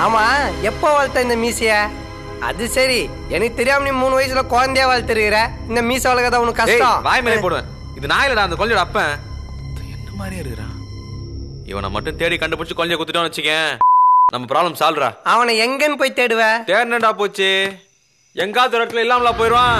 ஆமா எப்போ வளர்த்த இந்த மீசைய அது சரி எனக்கு தெரியாம நீ மூணு வயசுல குழந்தையா வளர்த்துருக்கிற இந்த மீசை வளர்க்கறத உனக்கு ஏய், கஷ்டம் வாய் மேலே போடுவேன் இது நாயிலடா அந்த குழந்தையோட அப்பன் என்ன மாதிரியே இருக்கிறான் இவனை மட்டும் தேடி கண்டுபிடிச்சு குழந்தைய குத்துட்டோம்னு வச்சுக்கேன் நம்ம ப்ராப்ளம் சால்வ்ரா அவனை எங்கன்னு போய் தேடுவ தேடினடா போச்சு எங்காவது ஒரு இடத்துல இல்லாமலா போயிடுவான்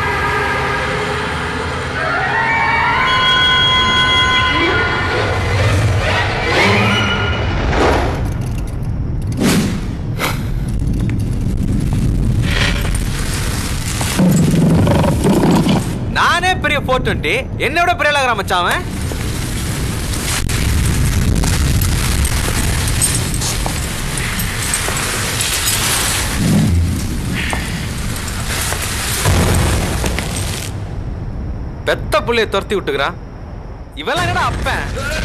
நானே பெரிய ஃபோர் டுவெண்ட்டி என்னோட பெரிய ஆளாகிறான் மச்சான் அவன் பெத்த புள்ளைய துரத்தி விட்டுக்கிறான் இவெல்லாம் என்னடா அப்பன்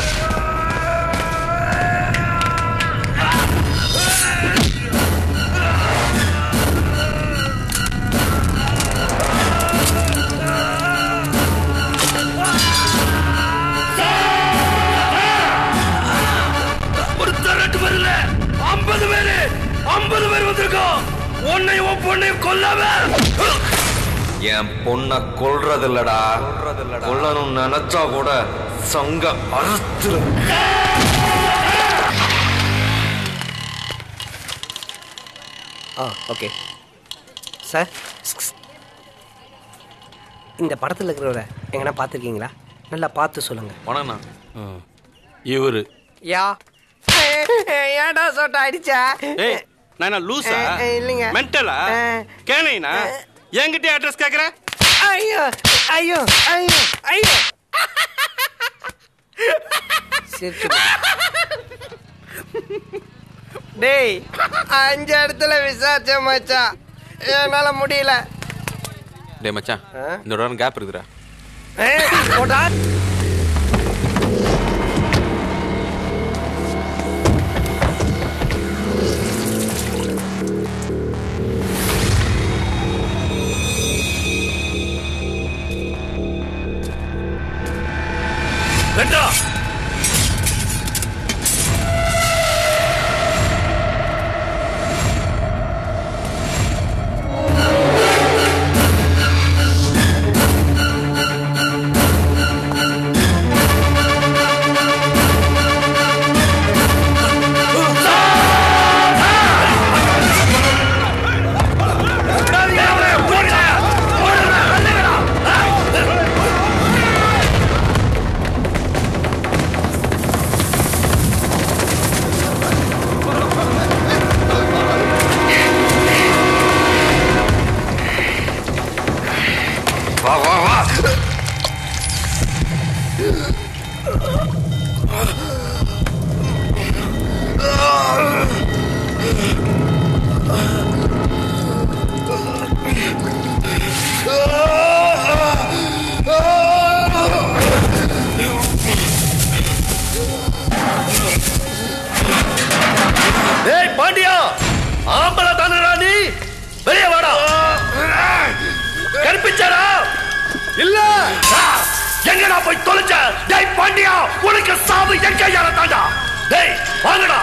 ஒருத்தர் ரெண்டு பேர் இல்ல ஐம்பது பேரு ஐம்பது பேர் வந்திருக்கோம் உன்னையும் உன் பொண்ணையும் கொல்லாம என் பொண்ண கொல்றது இல்லடா கொல்லணும் நினைச்சா கூட சங்க அறுத்துரு ஆ ஓகே சார் இந்த படத்தில் இருக்கிறவரை எங்கன்னா பார்த்துருக்கீங்களா நல்லா பார்த்து சொல்லுங்க வணக்கண்ணா இவரு யா ஏன்டா சொட்ட அடிச்சா ஏய் நான் என்ன லூசா ஏய், ஏய், இல்லைங்க. மென்டலா ஏய். கேனைனா என்கிட்ட அட்ரஸ் கேக்குற ஐயோ ஐயோ ஐயோ ஐயோ சிரிச்சு டேய் அஞ்சு இடத்துல விசாரிச்ச மச்சான் என்னால முடியல டேய் மச்சான் ஆ? இந்த ஒரு கேப் இருக்குதுடா ஏய், போடா ரெண்டா வா வா வா ஏய் பாண்டியா ஆம்பளை தானடா நீ வெளியே வாடா கற்பிச்சாரா இல்ல எங்கடா போய் தொலைச்ச டேய் பாண்டியா உனக்கு சாவு எங்க யார தாண்டா டேய் வாங்கடா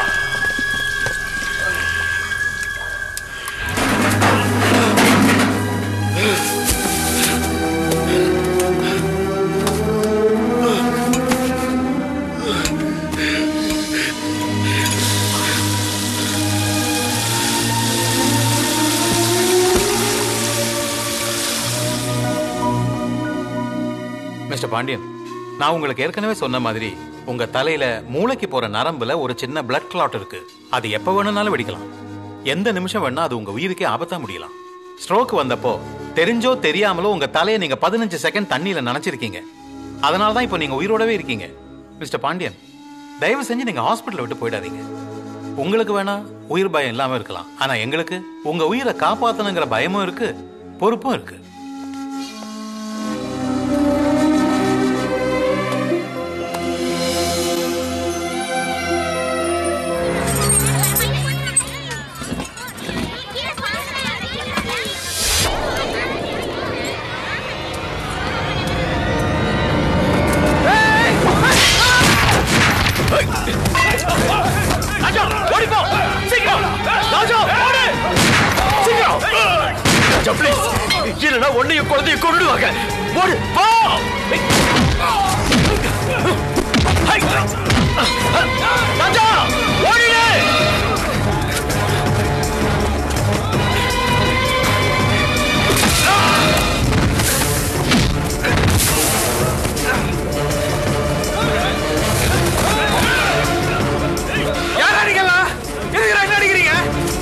மிஸ்டர் பாண்டியன் நான் உங்களுக்கு ஏற்கனவே சொன்ன மாதிரி உங்க தலையில மூளைக்கு போற நரம்புல ஒரு சின்ன பிளட் கிளாட் இருக்கு அது எப்ப வேணும்னாலும் வெடிக்கலாம் எந்த நிமிஷம் வேணா அது உங்க உயிருக்கே ஆபத்தா முடியலாம் ஸ்ட்ரோக் வந்தப்போ தெரிஞ்சோ தெரியாமலோ உங்க தலையை நீங்க பதினஞ்சு செகண்ட் தண்ணியில நனைச்சிருக்கீங்க அதனால தான் இப்போ நீங்க உயிரோடவே இருக்கீங்க மிஸ்டர் பாண்டியன் தயவு செஞ்சு நீங்க ஹாஸ்பிட்டல் விட்டு போயிடாதீங்க உங்களுக்கு வேணா உயிர் பயம் இல்லாம இருக்கலாம் ஆனா எங்களுக்கு உங்க உயிரை காப்பாத்தணுங்கிற பயமும் இருக்கு பொறுப்பும் இருக்கு ராஜா ஓடிப்போ சீக்கிரம் ராஜா ப்ளீஸ் இல்லைன்னா உன்னையும் குழந்தைய கொண்டுவாங்க ஓடு போ ஹை! ராஜா ஓடிடு யார் அடிக்கல எதுக்கு என்ன அடிக்கிறீங்க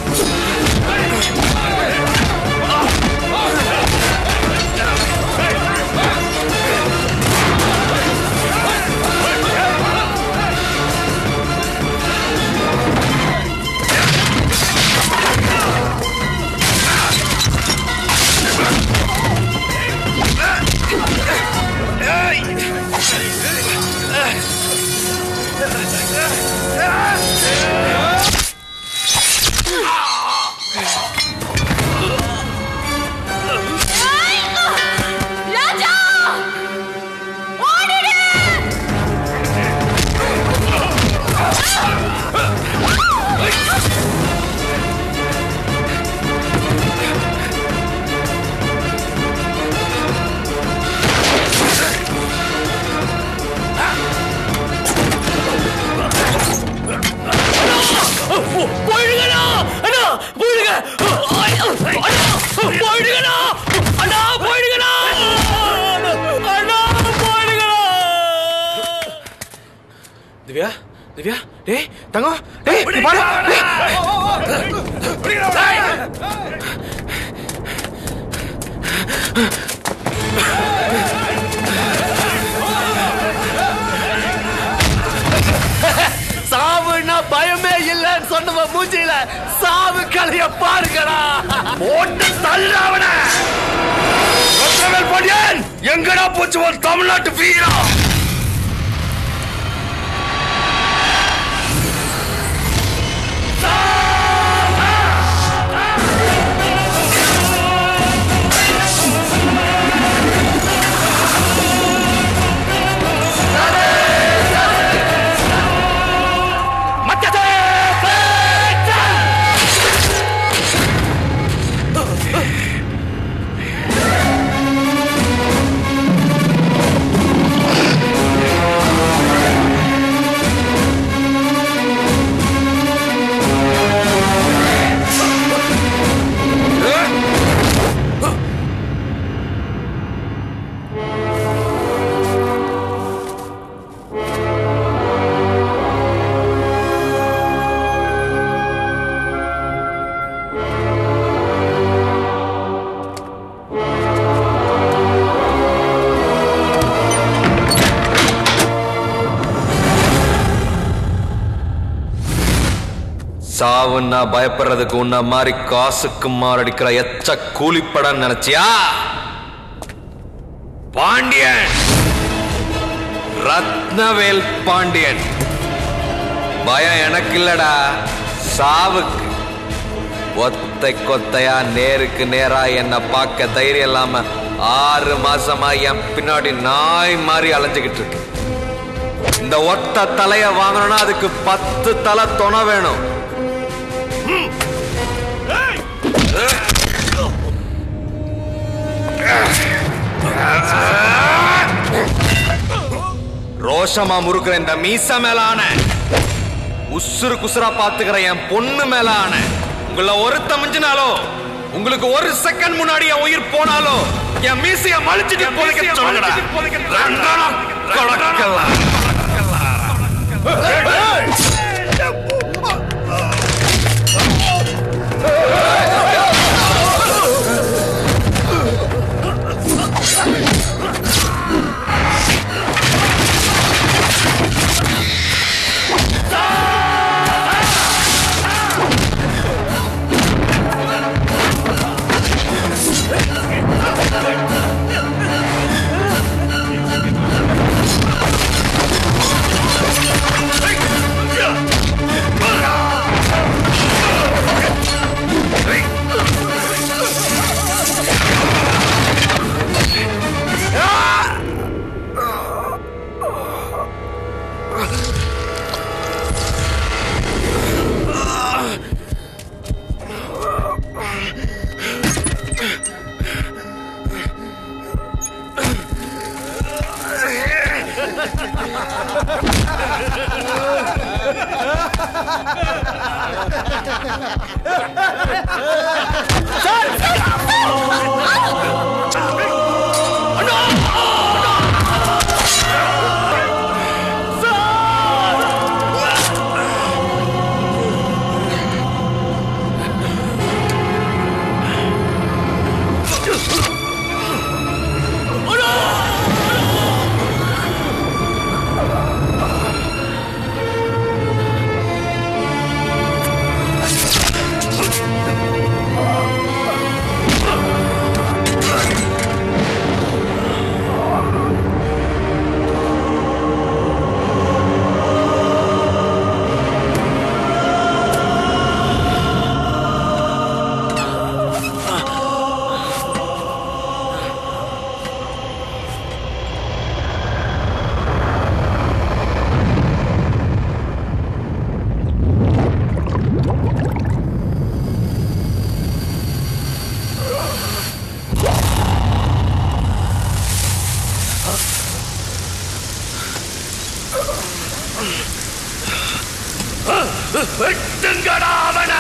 ராஜா ஓடிடு போயிடுங்கண்ணா அண்ணா போயிடுங்க அண்ணா போயிடுங்கண்ணா அண்ணா போயிடுங்கண்ணா அண்ணா போயிடுங்கண்ணா திவ்யா திவ்யா டேய் தங்கம் டேய் இங்க பாரு டேய். சாவுன்னா பயமே இல்லைன்னு சொன்னவ மூஞ்சியில சாவு கலைய பாருங்கடா போட்டு தள்ளாவன ரத்னவேல் பாண்டியன் எங்கடா போச்சு ஒரு தமிழ்நாட்டு வீரா சாவுன்னா பயப்படுறதுக்கு உன்ன மாதிரி காசுக்கு மாரடிக்கிற எச்ச கூலிப்படம் நினைச்சியா பாண்டியன் ரத்னவேல் பாண்டியன் பயம் எனக்கு இல்லடா சாவுக்கு ஒத்தை கொத்தையா நேருக்கு நேரா என்ன பார்க்க தைரியம் இல்லாம ஆறு மாசமா என் பின்னாடி நாய் மாதிரி அலைஞ்சுகிட்டு இருக்கு இந்த ஒத்த தலைய வாங்கணும்னா அதுக்கு பத்து தலை துணை வேணும் ரோஷமா முறுக்குற இந்த மீச மேலான உசுறு குசுரா பாத்துக்கிற என் பொண்ணு மேலான உங்கள ஒருத்த மிஞ்சினாலோ உங்களுக்கு ஒரு செகண்ட் முன்னாடி என் உயிர் போனாலோ என் மீசைய மலிச்சிட்டு போதைக்க சொல்லுங்கடா ரெண்டாம் கொடக்கலாம் Hey! வெட்டுங்கடா அவனை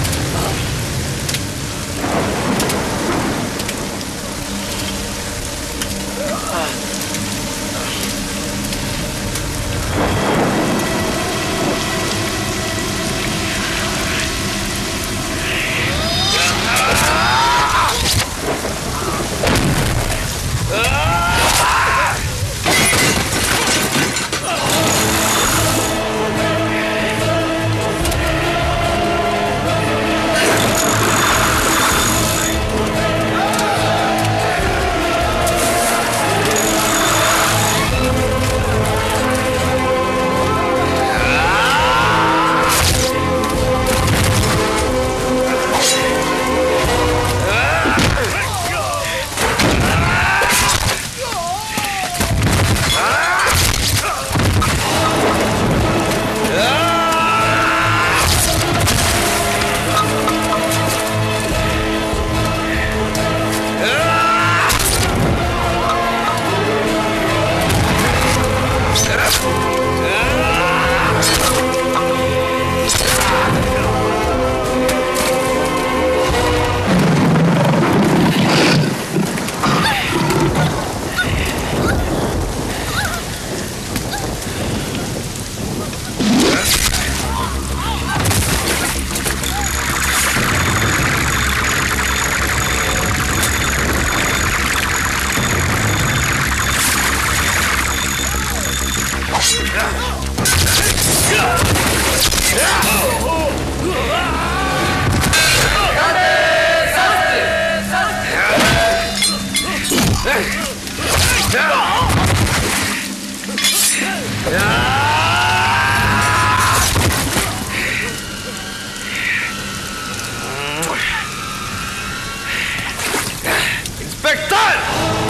இன்ஸ்பெக்டர்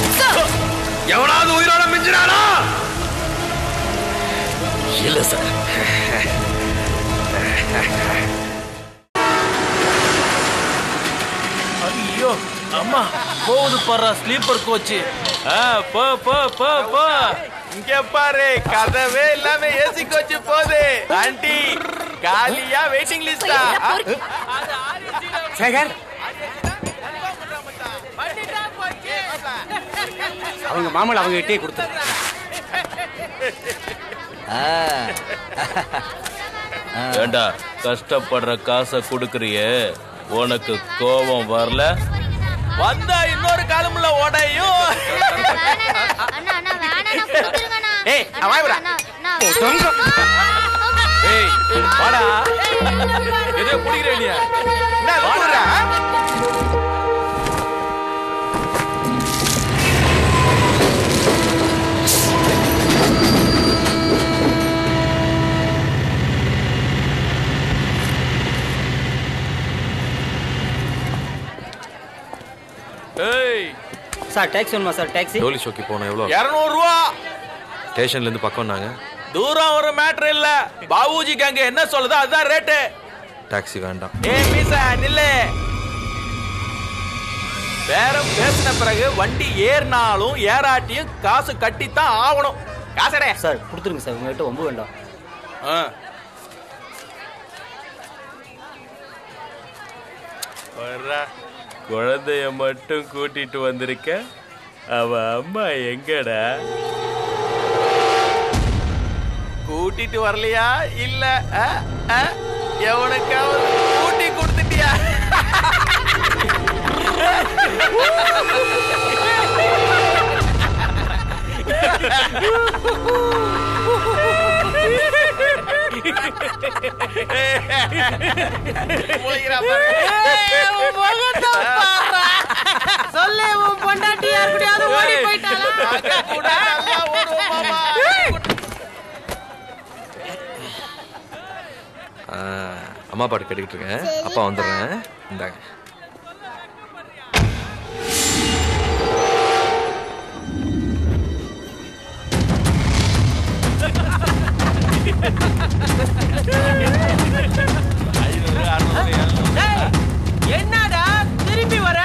எவனாவது உயிரோட மிஞ்சினானா இல்ல சார் ஐயோ அம்மா போகுது பாரு ஸ்லீப்பர் கோச்சு போ போ போ போ இங்க பாரு கதவே இல்லாம ஏசி கோச்சு போகுது ஆண்டி காலியா வெயிட்டிங் லிஸ்டா சேகர் அவங்க மாமலை அவங்க கிட்டே கொடுத்துரு ஏண்டா கஷ்டப்படுற காசை குடுக்கறியே உனக்கு கோபம் வரல வந்தா இன்னொரு காலமுள்ள உடையும் அண்ணா அண்ணா வேணாண்ணா கொடுத்துருங்கண்ணா ஏய், நான் வாய் விடா. அண்ணா, அண்ணா, ஓ, வேணாண்ணா. தொங்கு. ஏய் வாடா எதோ குடிக்கிற இல்லையா வாடா ஏய் சார் டாக்ஸி வேணுமா சார் டாக்ஸி டோலி ஷோக்கி போனோம் எவ்வளோ இருநூறு ரூபா ஸ்டேஷன்ல இருந்து பக்கம் நாங்க தூரம் ஒரு மேட்ரு இல்ல பாபுஜிக்கு அங்க என்ன சொல்லுதோ அதுதான் ரேட்டு டாக்ஸி வேண்டாம் ஏ மீச நில்லு பேரம் பேசின பிறகு வண்டி ஏறினாலும் ஏறாட்டியும் காசு கட்டித்தான் ஆகணும் காசடே சார் கொடுத்துருங்க சார் உங்ககிட்ட ஒம்பு வேண்டாம் வர்றா குழந்தைய மட்டும் கூட்டிட்டு வந்திருக்க அவ அம்மா எங்கடா கூட்டிட்டு வரலையா இல்ல அ, அ, எவனுக்காவது கூட்டி கொடுத்துட்டியா முளைக்கிறா பாரு. சொல்லு உன் பொண்டாட்டி யாருக்கிட்டயாவது ஓடி போயிட்டாளா அங்க கூட நல்லா ஓடுவோம் மாமா. ஆ, அம்மா பாட்டு கேட்டுக்கிட்டு இருக்கேன் அப்பா வந்துடுறேன் இந்தாங்க ஐநூறு, அறுநூறு, எழுநூறு. டேய், என்னடா திரும்பி வர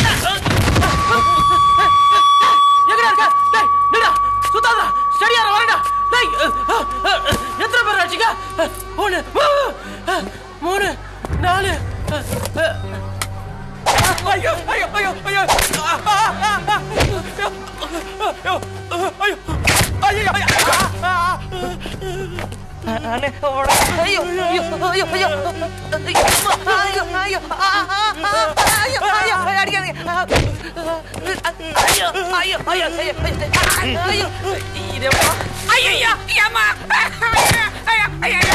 எங்கடா இருக்க டேய் நிடா சுத்தாதடா ஸ்டடியார வரடா டேய் அஹ், அஹ், அஹ், எத்தனை பேர் அடிச்சீங்க அஹ், ஒண்ணு அஹ், மூணு நாலு அஹ், அஹ். ஐயோ ஐயோ ஐயோ ஐயோ ஆ, ஆ, ஆ, ஆ. ஐயோ ஐயோ ஐயோ ஐயோ ஐயோ ஆ, ஆ. அண்ணே, ஓட. ஐயோ, ஐயோ, ஐயோ, ஐயோ. ஐயோ, ஐயோ, ஐயோ, ஆ, ஆ, ஆ, ஐயோ, ஐயோ, அடிக்காதீங்க. ஐயோ, ஐயோ, ஐயோ, ஐயோ, ஐயோ, ஐயோ. இது எவ்வளோ? ஐயையோ, ஏம்மா. ஐயோ, ஐயோ, ஐயோ.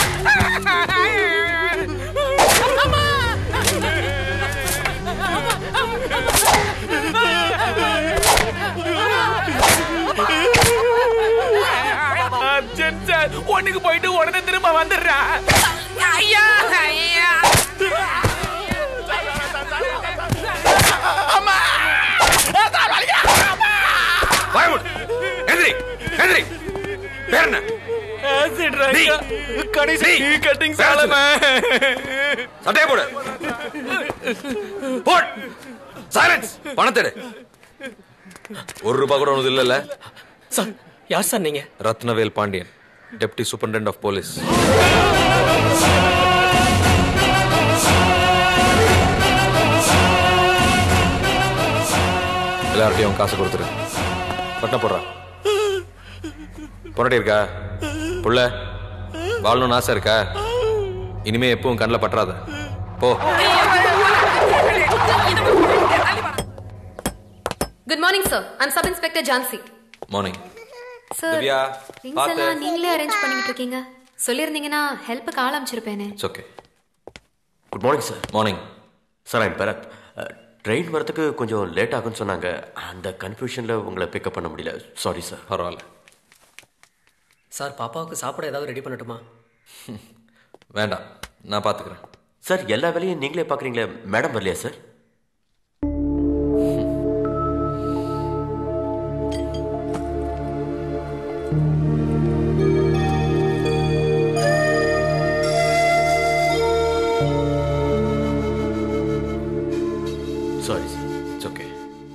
அம்மா. அர்ஜென்ட் சார் ஒண்ணுக்கு போயிட்டு உடனே திரும்ப வந்துடுறா ஐயா, ஐயா. பயமுடு எந்திரி எந்திரி பேர் என்ன ஆசிட் நீ. கடைசி நீ. கட்டிங் பேர் சாலம சட்டையை போடு போட் சைலன்ஸ் பணத்தை எடு. ஒரு ரூபாய் கூட ஒன்று இல்லைல்ல சார் யார் சார் நீங்க Rathnavel Pandian deputy superintendent of police எல்லார்ட்டையும் காசு கொடுத்துரு பட்டின போடுறா பொன்னாடி இருக்கா புள்ள வாழணும்னு ஆசை இருக்கா இனிமே எப்பவும் கண்ணில் பற்றாத போ good morning sir I'm sub inspector Jhansi morning sir Divya, things பார்த்து. எல்லாம் நீங்களே அரேஞ்ச் பண்ணிட்டு இருக்கீங்க சொல்லியிருந்தீங்கன்னா ஹெல்ப்புக்கு ஆள் அமைச்சிருப்பேனே it's okay good morning sir morning sir I'm Bharath train வரதுக்கு கொஞ்சம் லேட் ஆகும்னு சொன்னாங்க அந்த கன்ஃபியூஷனில் உங்களை பிக்கப் பண்ண முடியல சாரி சார் பரவாயில்ல சார் பாப்பாவுக்கு சாப்பிட ஏதாவது ரெடி பண்ணட்டுமா வேண்டாம் நான் பார்த்துக்கிறேன் சார் எல்லா வேலையும் நீங்களே பார்க்குறீங்களே மேடம் வரலையா sir sorry sir it's okay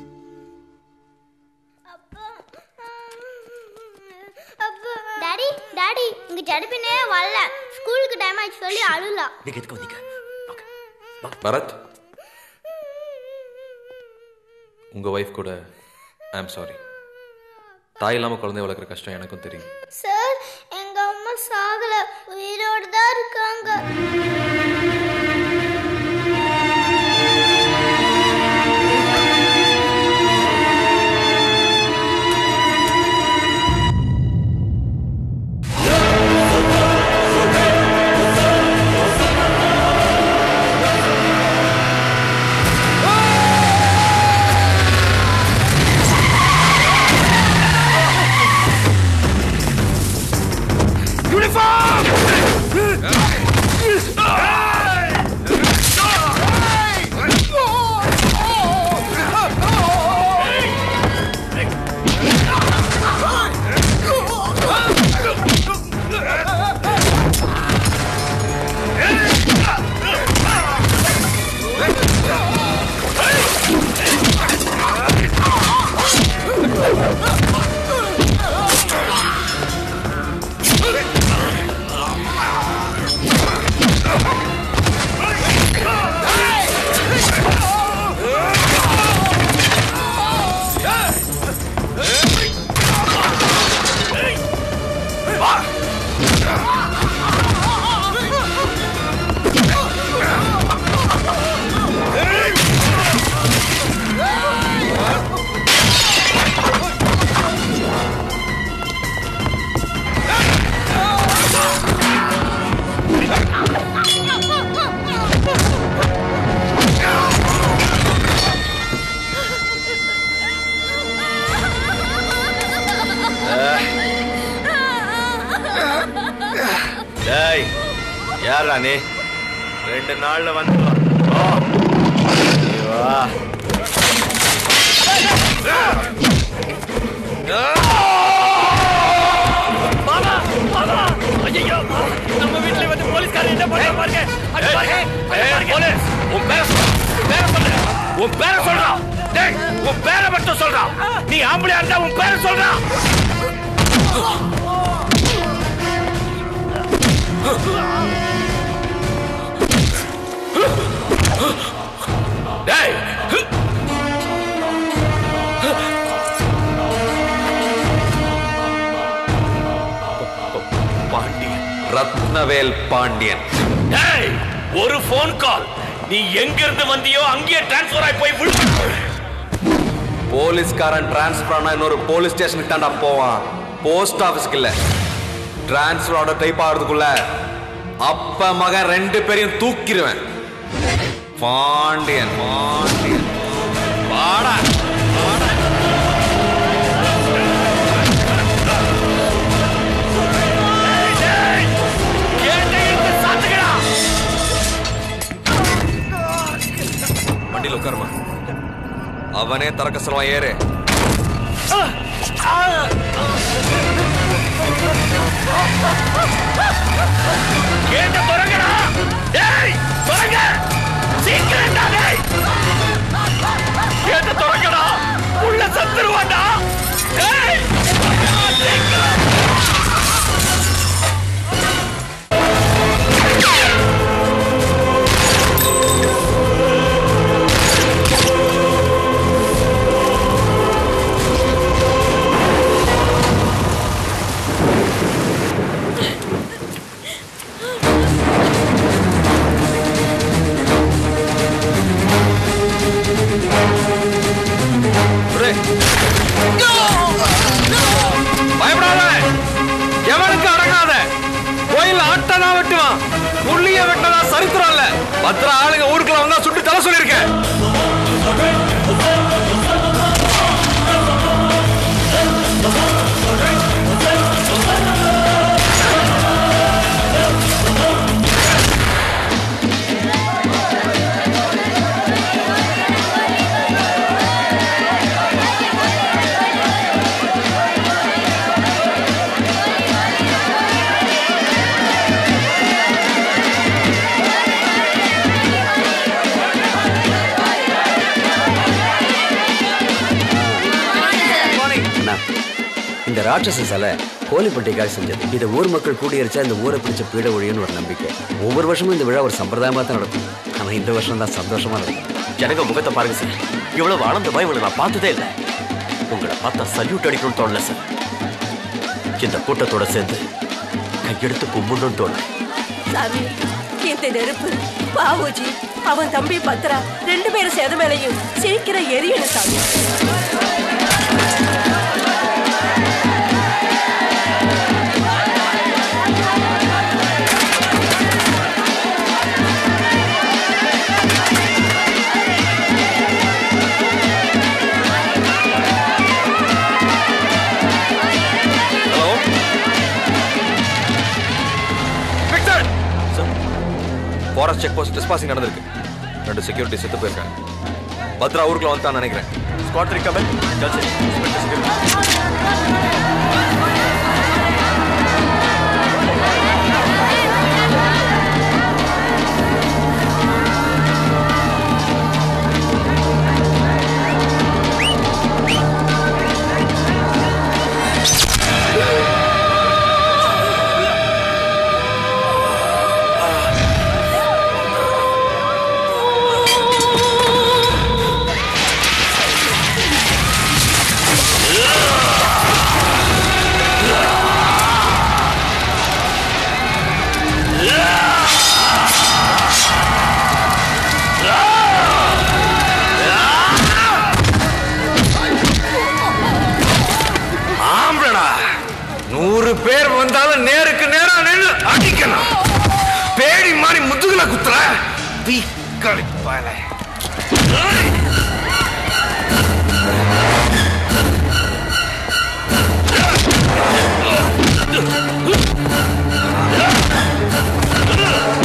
daddy daddy உங்க ஜடுப்பினே வரல ஸ்கூலுக்கு டைம் ஆச்சு சொல்லி அழுலாம் நீங்கள் எதுக்கு வந்தீங்க பரத் உங்க ஒய்ஃப் கூட ஐ ஆம் சாரி தாய் இல்லாம குழந்தை வளர்க்குற கஷ்டம் எனக்கும் தெரியும் சார் எங்க அம்மா சாகல உயிரோடு தான் இருக்காங்க யூனிஃபார்ம் யாரா நீ ரெண்டு நாள்ல வந்துடுவான் ஓ. நீ வா மாமா மாமா ஐயோ நம்ம வீட்ல வந்து போலீஸ்காரங்க என்ன பண்ண பாருங்க அங்க பாருங்க அங்க பாருங்க போலீஸ் உன் பேரை சொல்லு பேரை சொல்லு உன் பேரை சொல்றா டேய் உன் பேரை மட்டும் சொல்றா நீ ஆம்பளையா இருந்தா உன் பேரை சொல்றா டேய் பாண்டியன் ரத்னவேல் பாண்டியன் டேய் ஒரு ஃபோன் கால் நீ எங்க இருந்து வந்தியோ அங்கேயே டிரான்ஸ்ஃபர் ஆகி போய் விழு போலீஸ்காரன் டிரான்ஸ்ஃபர் ஆனா இன்னொரு போலீஸ் ஸ்டேஷனுக்கு தான்டா போவான் போஸ்ட் ஆபீஸ்க்கு இல்ல டிரான்ஸ்ஃபர் ஆர்டர் டைப் ஆகிறதுக்குள்ள அப்ப மகன் ரெண்டு பேரையும் தூக்கிடுவேன் பாண்டியன் பாண்டியன் வாடா வண்டியில் உட்காருமா அவனே திறக்க சொல்லுவான் ஏறு கேட்ட தொடங்கடா டேய் தொடங்க சீக்கிரம்டா டேய் கேட்ட தொடங்கடா உள்ள சத்துருவான்டா டேய் சீக்கிரம் பயப்படாத எவனுக்கு அடங்காத கோயில் ஆட்டனா வெட்டுவான் புள்ளிய வெட்டதா சரித்திரம் இல்ல பத்திர ஆளுங்க ஊருக்குள்ள வந்தா சுட்டு தலை சொல்லியிருக்கேன் அண்ணா இந்த ராட்சச சிலை கோழிப்பட்டிக்காக செஞ்சது இதை ஊர் மக்கள் கூடியரிச்சா இந்த ஊரை பிடிச்ச பீட ஒழியும்னு ஒரு நம்பிக்கை ஒவ்வொரு வருஷமும் இந்த விழா ஒரு சம்பிரதாயமாக தான் நடக்கும் ஆனால் இந்த வருஷம் தான் சந்தோஷமா நடக்கும் ஜனங்க முகத்தை பாருங்க சார் இவ்வளவு ஆனந்தமா இவங்களை நான் பார்த்ததே இல்லை உங்களை பார்த்தா சல்யூட் அடிக்கணும்னு தோணல சார் இந்த கூட்டத்தோட சேர்ந்து கையெடுத்து கும்பிடணும்னு தோணல சாமி இந்த நெருப்பு பாபுஜி அவன் தம்பி பத்ரா ரெண்டு பேரும் சேத மேலையும் சீக்கிரம் எரியணும் சாமி hello Victor forest check post disposing நடந்திருக்கு ரெண்டு செக்யூரிட்டி செத்து போயிருக்காங்க பத்ரா ஊருக்குள்ள வந்துட்டான்னு நினைக்கிறேன் ஸ்குவாட் த்ரீ கமெண்ட் ஆம்பளடா நூறு பேர் வந்தாலும் நேருக்கு நேரா நின்று அடிக்கணும் பேடி மாதிரி முதுகுல குத்துற தீக்களி பால Ah!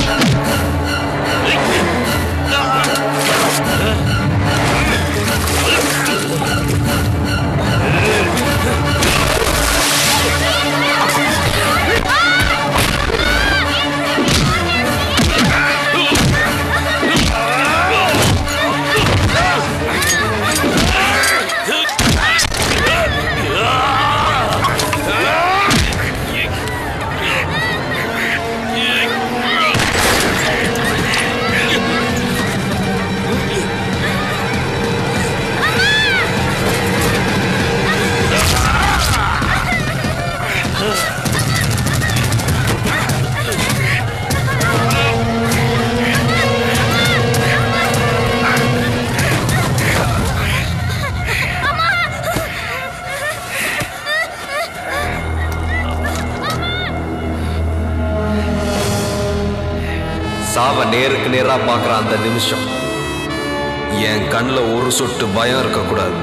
சாவ நேருக்கு நேரா பார்க்குற அந்த நிமிஷம் என் கண்ணில் ஒரு சொட்டு பயம் இருக்கக்கூடாது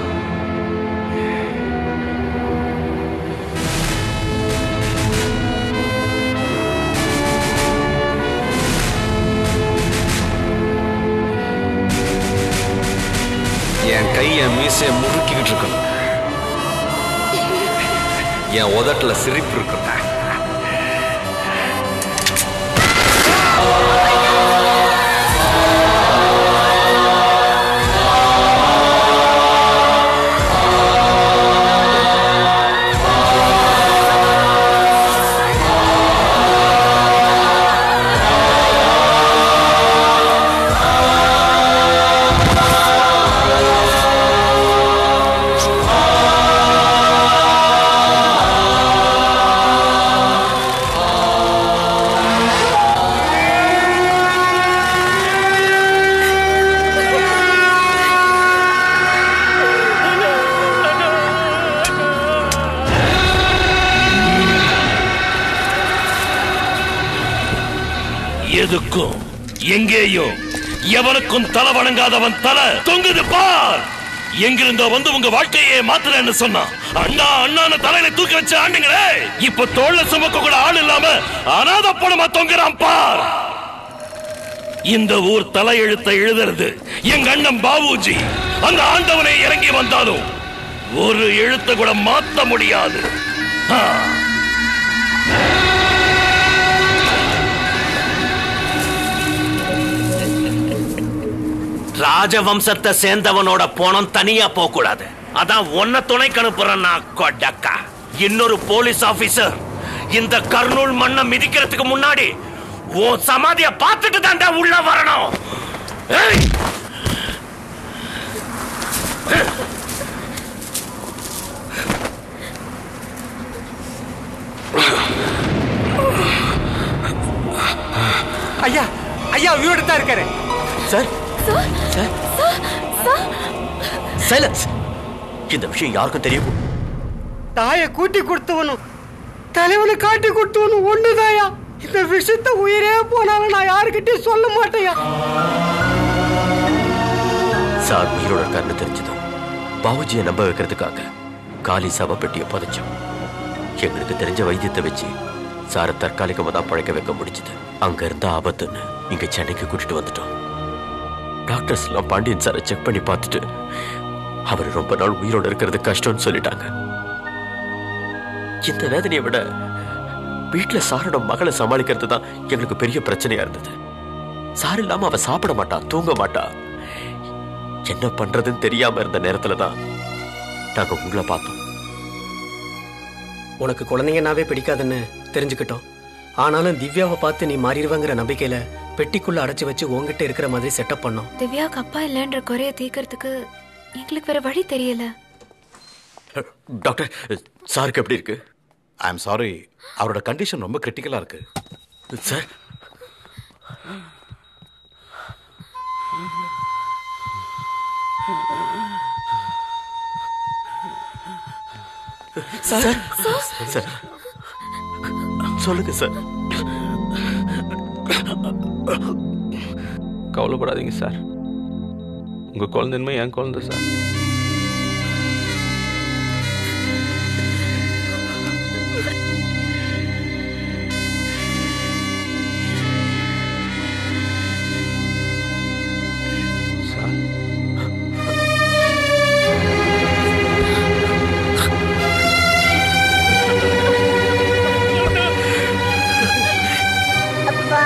என் கை என் மீசையை முறுக்கிக்கிட்டு இருக்கணும் என் உதட்டுல சிரிப்பு இருக்கணும் எதுக்கும் எங்கேயும் எவனுக்கும் தலை வணங்காதவன் தலை தொங்குது பார் எங்கிருந்தோ வந்து உங்க வாழ்க்கையே மாத்துறேன்னு சொன்னான் அண்ணா அண்ணான தலையில தூக்கி வச்ச ஆண்டுங்களே இப்ப தோல்ல சுமக்க கூட ஆள் இல்லாம அனாத பணமா தொங்குறான் பார் இந்த ஊர் தலையெழுத்தை எழுதுறது எங்க அண்ணன் பாபுஜி அந்த ஆண்டவனை இறங்கி வந்தாலும் ஒரு எழுத்தை கூட மாத்த முடியாது ஆ. ராஜவம்சத்தை சேர்ந்தவனோட பணம் தனியா போக கூடாது அதான் ஒன்ன துணைக்கு அனுப்புறேன் நான் கொடக்கா இன்னொரு போலீஸ் ஆபீசர் இந்த கர்னூல் மண்ணை மிதிக்கிறதுக்கு முன்னாடி உன் சமாதிய பார்த்துட்டு தான்டா உள்ள வரணும் ஏய்! ஐயா ஐயா உயிரோட தான் இருக்காரு சார் சைலன்ஸ் இந்த விஷயம் யாருக்கும் தெரியும் தாயை கூட்டி கொடுத்தவனும் தலைவனை காட்டி கொடுத்தவனும் ஒண்ணுதாயா இந்த விஷயத்த உயிரே போனாலும் நான் யாருக்கிட்டையும் சொல்ல மாட்டேயா சார் உயிரோட இருக்காருன்னு தெரிஞ்சதும் பாபுஜியை நம்ப வைக்கிறதுக்காக காலி சவ பெட்டியை புதைச்சோம் எங்களுக்கு தெரிஞ்ச வைத்தியத்தை வச்சு சாரை தற்காலிகமாக தான் பழைக்க வைக்க முடிஞ்சது அங்க இருந்த ஆபத்துன்னு இங்க சென்னைக்கு கூட்டிட்டு வந்துட்டோம் டாக்டர்ஸ் எல்லாம் பாண்டியன் சாரை செக் பண்ணி பார்த்துட்டு அவர் ரொம்ப நாள் உயிரோட இருக்கிறது கஷ்டம்னு சொல்லிட்டாங்க இந்த வேதனையை விட வீட்டுல சாரோட மகளை சமாளிக்கிறது தான் எங்களுக்கு பெரிய பிரச்சனையா இருந்தது சார் இல்லாம அவ சாப்பிட மாட்டா தூங்க மாட்டா என்ன பண்றதுன்னு தெரியாம இருந்த நேரத்துல தான் நாங்க உங்களை பார்த்தோம் உனக்கு குழந்தைங்கனாவே பிடிக்காதுன்னு தெரிஞ்சுக்கிட்டோம் ஆனாலும் திவ்யாவை பார்த்து நீ மாறிடுவாங்கிற நம்பிக்கையில பெட்டிக்குள்ள அடைச்சு வச்சு உன்கிட்ட இருக்கிற மாதிரி செட்டப் பண்ணோம் திவ்யாவுக்கு அப்பா இல்லைன்ற குறைய தீர்க்கறதுக்கு எங்களுக்கு வேற வழி தெரியல டாக்டர் சாருக்கு எப்படி இருக்கு ஐ எம் சாரி அவரோட கண்டிஷன் ரொம்ப கிரிட்டிக்கலா இருக்கு சார் சார் சார் சொல்லுங்க சார் கவலைப்படாதீங்க சார் உங்க குழந்தைன்மை என் குழந்தை சார் அப்பா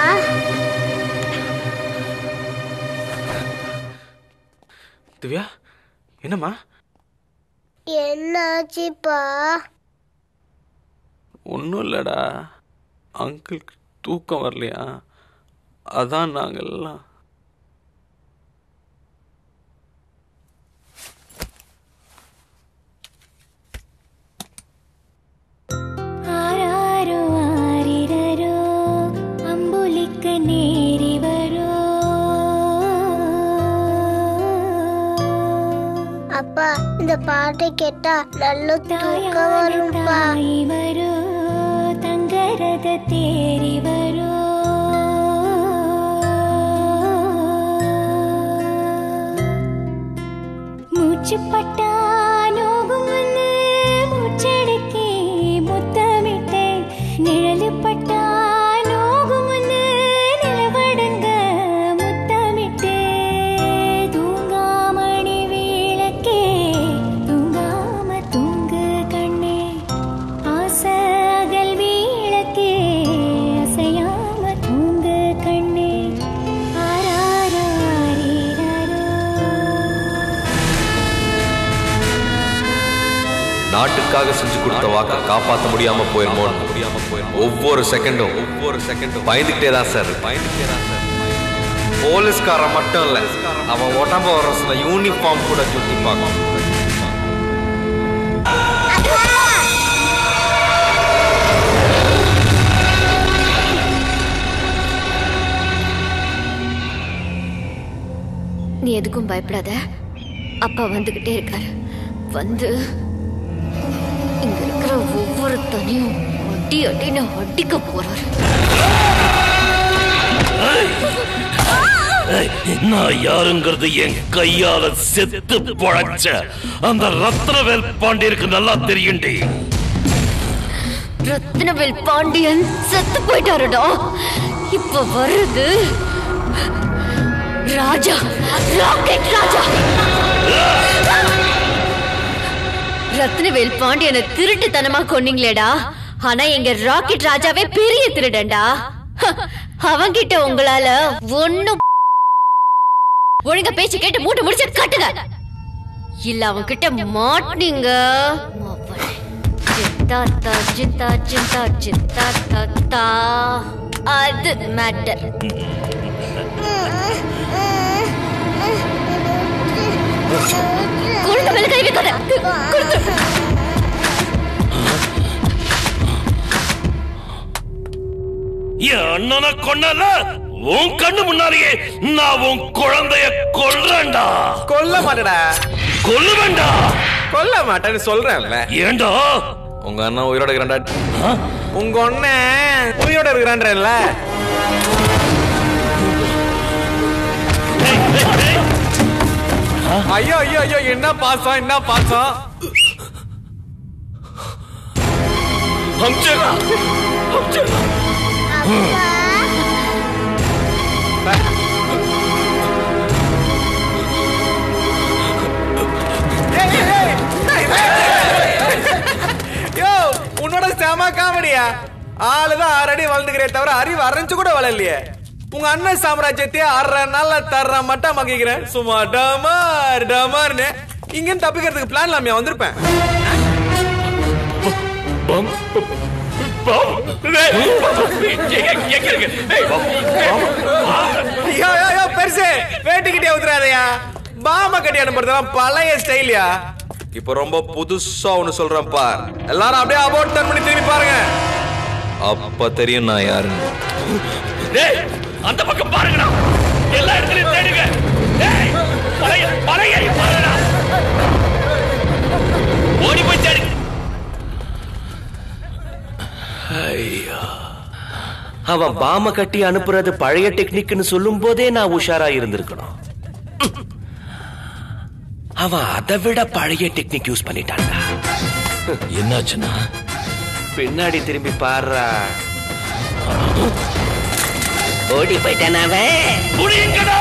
திவ்யா என்னம்மா என்னாச்சுப்பா ஒன்றும் இல்லைடா அங்கிளுக்கு தூக்கம் வரலையா அதான் நாங்கெல்லாம் ആരാരോ ആരിരരോ അമ്പുലിക്ക് നേരി വരോ அப்பா இந்த பாட்டை கேட்டா நல்ல தூக்கம் வரும்பா തായി വരോ തങ്കരത തേരി വരോ நாட்டுக்காக செஞ்சு கொடுத்த வாக்க காப்பாற்ற முடியாம போயிருமோ முடியாம போயிருமோ ஒவ்வொரு செகண்டும் ஒவ்வொரு செகண்டும் பயந்துகிட்டே தான் சார் பயந்துகிட்டே தான் சார் போலீஸ்காரன் மட்டும் இல்ல அவன் உடம்ப வர சில யூனிஃபார்ம் கூட சுத்தி பார்க்கும் நீ எதுக்கும் பயப்படாத அப்பா வந்துகிட்டே இருக்காரு வந்து இங்க இருக்கிற ஒவ்வொருத்தனையும் அடி அடின்னு அடிக்க போறாரு ஏய், நான் யாருங்கிறது என் கையால செத்து பொழைச்ச அந்த ரத்னவேல் பாண்டியருக்கு நல்லா தெரியும்டி ரத்னவேல் பாண்டியன் செத்து போயிட்டாருடா இப்ப வருது ராஜா ராக்கெட் ராஜா ரத்னவேல் பாண்டியனை திருட்டுத்தனமா கொன்னீங்களேடா ஆனா எங்க ராக்கெட் ராஜாவே பெரிய திருடன்டா அவன்கிட்ட உங்களால ஒண்ணும் ஒழுங்கா பேச்சு கேட்டு மூட்டை முடிச்சு கட்டுங்க இல்ல அவன் கிட்ட மாட்டீங்க சித்தா தா சித்தா சித்தா சித்தா தா தா அது மேட்டர் குழந்தை மேல கை வைக்காத கொடுத்து என் அண்ணனை கொன்னல உன் கண்ணு முன்னாலேயே நான் உன் குழந்தைய கொல்றேன்டா கொல்ல மாட்டடா கொல்லுவேன்டா கொல்ல மாட்டேன்னு சொல்றேன்ல ஏண்டா உங்க அண்ணன் உயிரோட இருக்கிறான்டா உங்க அண்ணன் உயிரோட இருக்கிறான்றல்ல ஐயோ ஐயோ ஐயோ என்ன பாசம் என்ன பாசம் அம்சரா அம்சரா யோ உன்னோட செம காமெடியா ஆளுதான் ஆறு அடி வளர்ந்துக்கிறே தவிர அறிவு அரைஞ்சு கூட வளரலையே உங்க அண்ணன் சாம்ராஜ்யத்தையே அரை நாள்ல தர்ற மட்டும் மகிக்கிறேன் சும்மா டமார் டமார்னு இங்க தப்பிக்கிறதுக்கு பிளான் இல்லாம வந்திருப்பேன் யோ யோ யோ பெருசு வேட்டிக்கிட்டே ஊத்துறாதயா பாம கட்டி அனுப்புறதெல்லாம் பழைய ஸ்டைல்யா இப்போ ரொம்ப புதுசா ஒண்ணு சொல்றேன் பார் எல்லாரும் அப்படியே அபவுட் டர்ன் பண்ணி திரும்பி பாருங்க அப்ப தெரியும் நான் யாருன்னு டேய் அந்த பக்கம் பாருங்கடா எல்லா இடத்துலயும் தேடுங்க டேய் பழைய பழைய பாருங்கடா ஓடி போய் தேடுங்க ஐயா அவன் பாம கட்டி அனுப்புறது பழைய டெக்னிக்னு சொல்லும் போதே நான் உஷாரா இருந்திருக்கணும் அவன் அதை விட பழைய டெக்னிக் யூஸ் பண்ணிட்டான்டா என்னாச்சுன்னா பின்னாடி திரும்பி பாருடா ஓடி போயிட்டான் அவன் முடியுங்கடா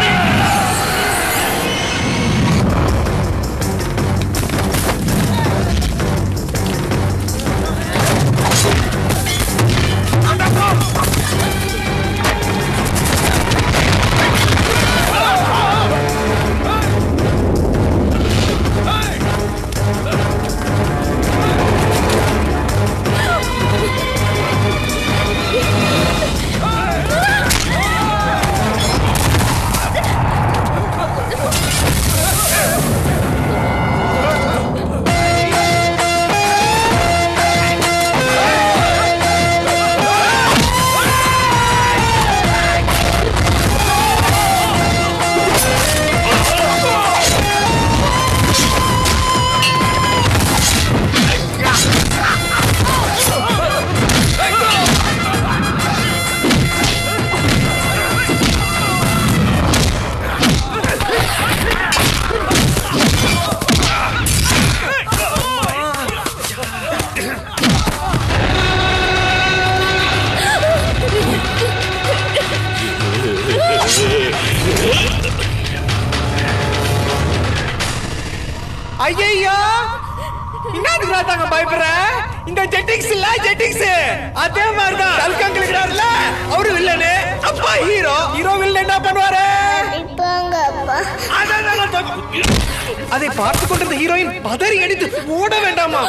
ஐயோ என்னதுக்குடா தாங்க பயப்படுற இந்த ஜெட்டிக்ஸ் இல்ல ஜெட்டிக்ஸ் அதே மாதிரி தான் சல்கங் இருக்கிறாருல அவரு வில்லனு அப்பா ஹீரோ ஹீரோ வில்லன் என்ன பண்ணுவாரு இப்போ அங்க அதை பார்த்து கொண்டிருந்த ஹீரோயின் பதறி அடித்து ஓட வேண்டாமா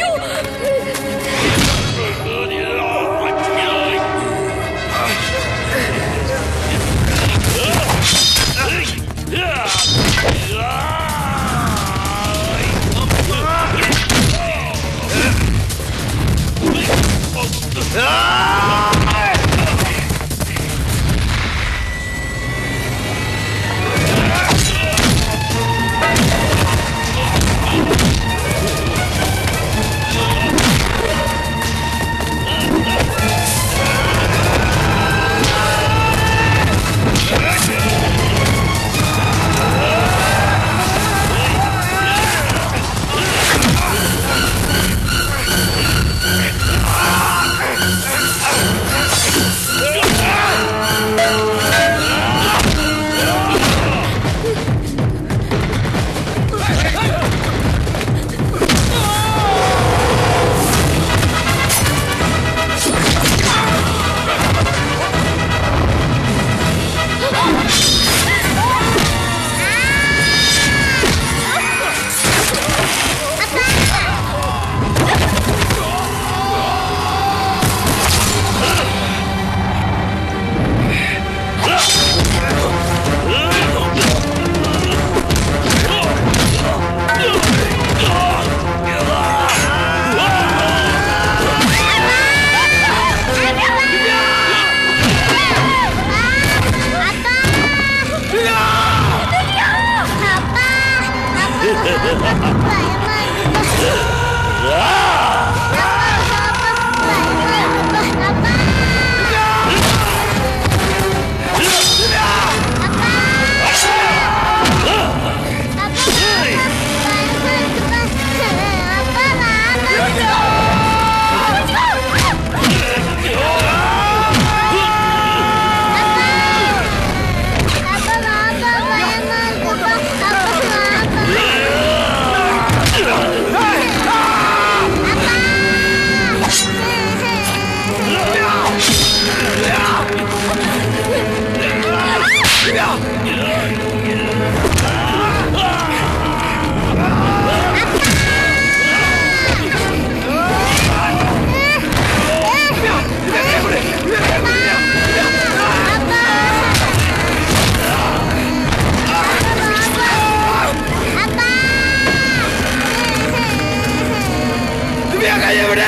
திவ்யா கையை விடு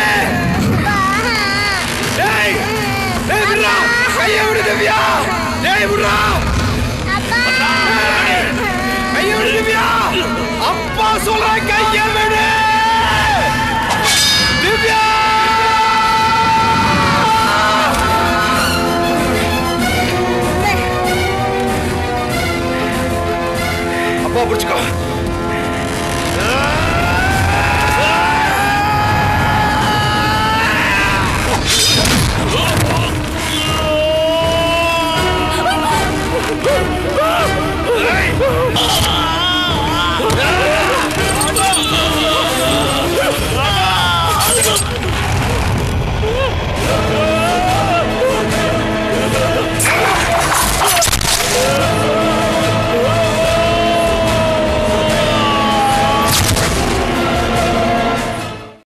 டேய் டேய் விடுடா கையை விடு திவ்யா டேய் விடுடா டேய், கையை விடு திவ்யா அப்பா சொல்றேன் கையை விடு திவ்யா அப்பா பிடிச்சுக்கோ